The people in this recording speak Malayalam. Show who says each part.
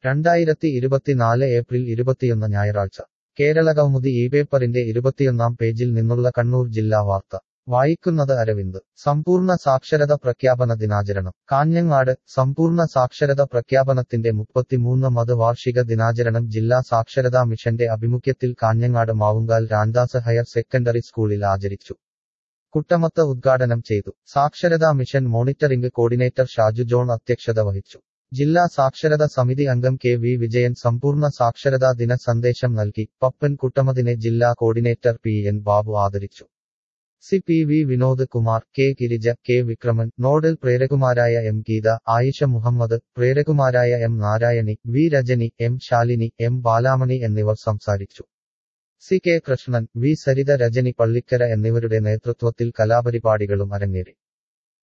Speaker 1: രണ്ടായിരത്തി ഇരുപത്തിനാല് ഏപ്രിൽ ഇരുപത്തിയൊന്ന് ഞായറാഴ്ച കേരള കൗമുദി ഈ പേപ്പറിന്റെ ഇരുപത്തിയൊന്നാം പേജിൽ നിന്നുള്ള കണ്ണൂർ ജില്ലാ വാർത്ത വായിക്കുന്നത് അരവിന്ദ് സമ്പൂർണ്ണ സാക്ഷരത പ്രഖ്യാപന ദിനാചരണം കാഞ്ഞങ്ങാട് സമ്പൂർണ്ണ സാക്ഷരത പ്രഖ്യാപനത്തിന്റെ മുപ്പത്തിമൂന്ന് മത് വാർഷിക ദിനാചരണം ജില്ലാ സാക്ഷരതാ മിഷന്റെ ആഭിമുഖ്യത്തിൽ കാഞ്ഞങ്ങാട് മാവുങ്കാൽ രാംദാസ് ഹയർ സെക്കൻഡറി സ്കൂളിൽ ആചരിച്ചു കുട്ടമത്ത് ഉദ്ഘാടനം ചെയ്തു സാക്ഷരതാ mission monitoring coordinator Shaju John അധ്യക്ഷത വഹിച്ചു ജില്ലാ സാക്ഷരതാ സമിതി അംഗം കെ വി വിജയൻ സമ്പൂർണ്ണ സാക്ഷരതാ ദിന സന്ദേശം നൽകി പപ്പൻ കുട്ടമതിനെ ജില്ലാ കോർഡിനേറ്റർ പി എൻ ബാബു ആദരിച്ചു C P V Vinod Kumar K Girija K Vikraman nodal പ്രേരകുമാരായ എം ഗീത ആയിഷ മുഹമ്മദ് പ്രേരകുമാരായ M Narayani V Rajani M Shalini M Balamani എന്നിവർ സംസാരിച്ചു C K Krishnan V Saritha Rajani Pallikkara എന്നിവരുടെ നേതൃത്വത്തിൽ കലാപരിപാടികളും അരങ്ങേറി